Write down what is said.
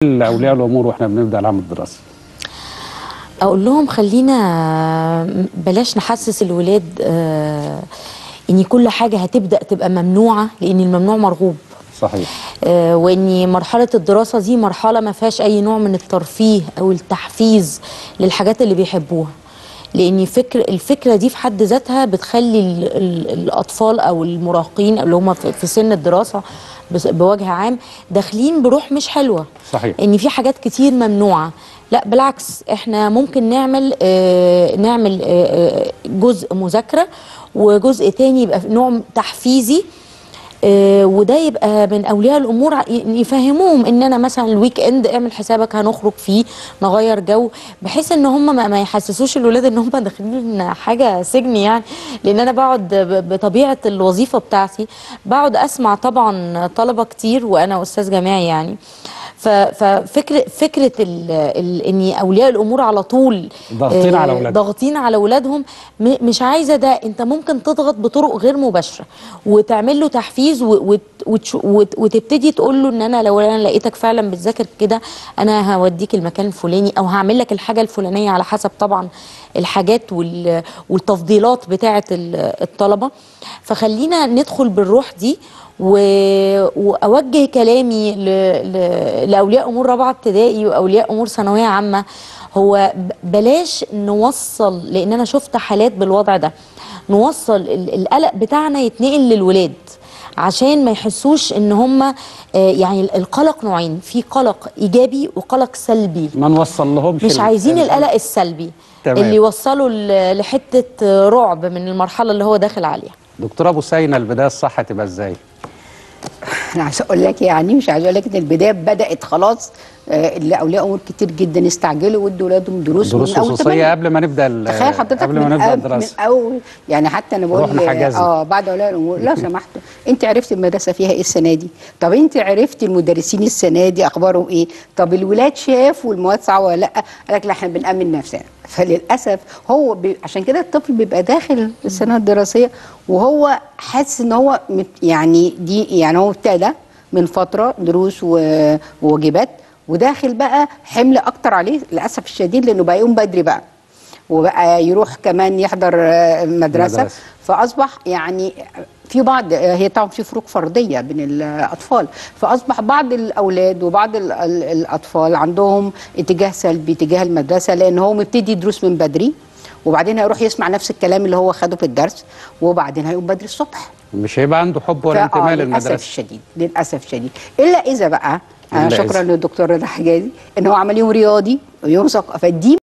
لاولياء الامور واحنا بنبدا العام الدراسي اقول لهم خلينا بلاش نحسس الولاد آه، ان كل حاجه هتبدا تبقى ممنوعه لان الممنوع مرغوب صحيح آه، وان مرحله الدراسه دي مرحله ما فيهاش اي نوع من الترفيه او التحفيز للحاجات اللي بيحبوها لان فكر الفكره دي في حد ذاتها بتخلي ال ال الاطفال او المراهقين اللي هم في في سن الدراسه بس- بوجه عام داخلين بروح مش حلوه صحيح. ان في حاجات كتير ممنوعه لا بالعكس احنا ممكن نعمل آه نعمل آه آه، جزء مذاكره وجزء تاني يبقى نوع تحفيزي آه، وده يبقى من اولياء الامور ع- ي- يفهموهم ان انا مثلا الويك اند اعمل حسابك هنخرج فيه نغير جو بحيث ان هم ما ما يحسسوش الولاد ان هم داخلين حاجه سجن يعني لان انا بقعد ب- بطبيعه الوظيفه بتاعتي بقعد اسمع طبعا طلبه كتير وانا استاذ جامعي يعني ف- ففكره فكره ال ال ان اولياء الامور على طول ضاغطين آه، على أولادهم. ضاغطين على اولادهم م- مش عايزه ده انت ممكن تضغط بطرق غير مباشره وتعمل له تحفيز و- وت- وتش- وت- وتبتدي تقول له ان انا لو انا لقيتك فعلا بتذاكر كده انا هوديك المكان الفلاني او هعمل لك الحاجه الفلانيه على حسب طبعا الحاجات وال- والتفضيلات بتاعه ال- الطلبه فخلينا ندخل بالروح دي و... واوجه كلامي ل... ل... لاولياء امور رابعه ابتدائي واولياء امور ثانويه عامه هو ب- بلاش نوصل لان انا شفت حالات بالوضع ده نوصل ال- القلق بتاعنا يتنقل للولاد عشان ما يحسوش ان هم يعني القلق نوعين في قلق ايجابي وقلق سلبي ما نوصل لهمش مش ال- عايزين ال- القلق السلبي تمام. اللي يوصله ل- لحته رعب من المرحله اللي هو داخل عليها دكتوره بوسينه البدايه الصح تبقى ازاي انا عايزه اقول لك يعني مش عايزه اقول لك ان البدايه بدات خلاص آه، اللي اولياء امور كتير جدا استعجلوا وادوا اولادهم دروس دروس من أول خصوصيه تمانية. قبل ما نبدا ال- تخيل حضرتك قبل ما من, نبدا أول من الدراسه اول يعني حتى انا بقول رحنا حجزنا. اه بعد اولياء الامور لو سمحتوا انت عرفتي المدرسه فيها ايه السنه دي طب انت عرفتي المدرسين السنه دي اخبارهم ايه طب الولاد شافوا المواد صعبه ولا لا قال لك لا احنا بنامن نفسنا فللاسف هو بي عشان كده الطفل بيبقى داخل السنه الدراسيه وهو حاسس ان هو مت- يعني دي يعني هو ابتدى من فتره دروس و- وواجبات وداخل بقى حمل اكتر عليه للاسف الشديد لانه بقى يقوم بدري بقى وبقى يروح كمان يحضر آه، مدرسه مدرسة. فاصبح يعني في بعض آه، هي طبعا في فروق فرديه بين الاطفال فاصبح بعض الاولاد وبعض ال- ال- الاطفال عندهم اتجاه سلبي تجاه المدرسه لان هو مبتدي دروس من بدري وبعدين هيروح يسمع نفس الكلام اللي هو خده في الدرس وبعدين هيقوم بدري الصبح مش هيبقى عنده حب ولا فآه، انتماء للاسف للمدرسه الشديد للاسف الشديد الا اذا بقى آه إلا شكرا إذا. للدكتور رضا حجازي ان هو عمل يوم رياضي ويوم ثقافه فدي